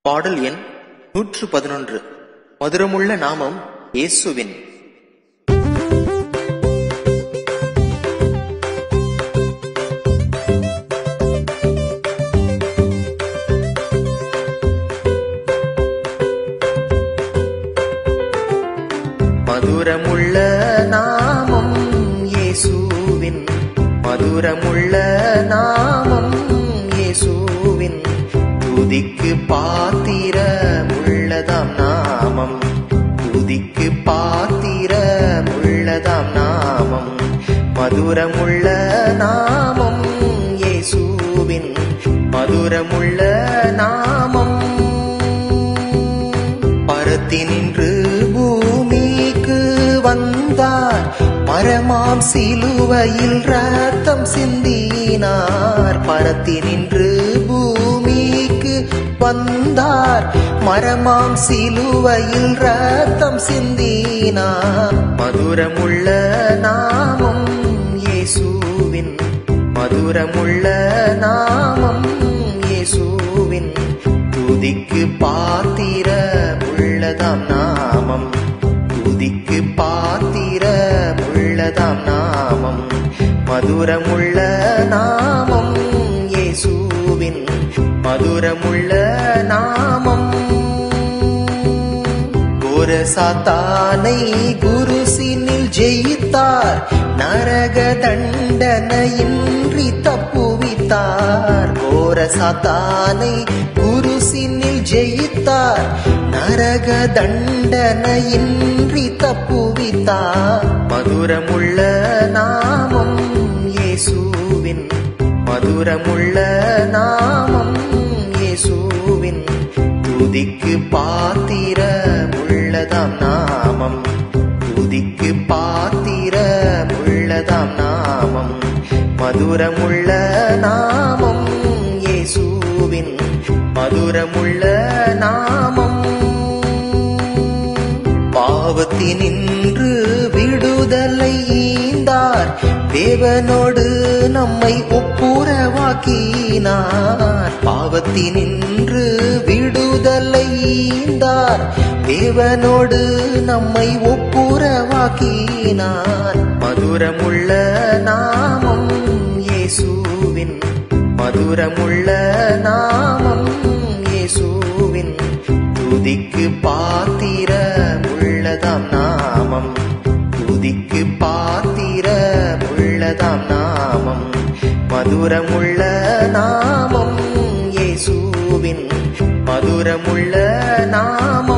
பாடல் எண் நூற்று பதினொன்று மதுரமுள்ள நாமம் இயேசுவின் மதுரமுள்ள நாமம் இயேசுவின் மதுரமுள்ள நாமம் இயேசுவின் துதிக்கு பாத்திரமுள்ளதாம் நாமம் துதிக்கு பாத்திரமுள்ளதாம் நாமம் மதுரமுள்ள நாமம் இயேசுவின் மதுரமுள்ள நாமம் பரத்தினின்று பூமிக்கு வந்தார் மரமாம் சிலுவையில் ரத்தம் சிந்தினார் பரத்தினின்று பூமிக்கு வந்தார் மரமாம் சிலுவையில் ரத்தம் சிந்தினார் மதுரமுள்ள நாமம் இயேசுவின் மதுரமுள்ள நாமம் இயேசுவின் துதிக்கு பாத்திர உள்ளதாம் நாமம் துதிக்கு பாத்திர உள்ளதாம் நாமம் மதுரமுள்ள நாமம் இயேசுவின் மதுரமுள்ள நாமம் ஒரு சாத்தானை குருசினில் ஜெயித்தார் நரக தண்டனையின்றி தப்புவித்தார் கோர சாத்தானை குருசினில் ஜெயித்தார் நரக தண்டனையின்றி தப்புவித்தார் மதுரமுள்ள நாமம் இயேசுவின் மதுரமுள்ள நாமம் இயேசுவின் துதிக்கு பாத்திர உள்ளதாம் நாமம் துதிக்கு பாத்திர உள்ளதாம் நாமம் மதுரமுள்ள நாமம் இயேசுவின் மதுரமுள்ள நாமம் பாவத்தினின்று விடுதலை ஈந்தார் தேவனோடு நம்மை ஒப்புரவாக்கினார் பாவத்தினின்று விடுதலை ஈந்தார் தேவனோடு நம்மை ஒப்புரவாக்கினார் மதுரமுள்ள நாமம் இயேசுவின் மதுரமுள்ள நாமம் இயேசுவின் துதிக்கு பாத்திர உள்ளதாம் நாமம் துதிக்கு பாத்திர உள்ளதாம் நாமம் மதுரமுள்ள நாமம் இயேசுவின் மதுரமுள்ள நாமம்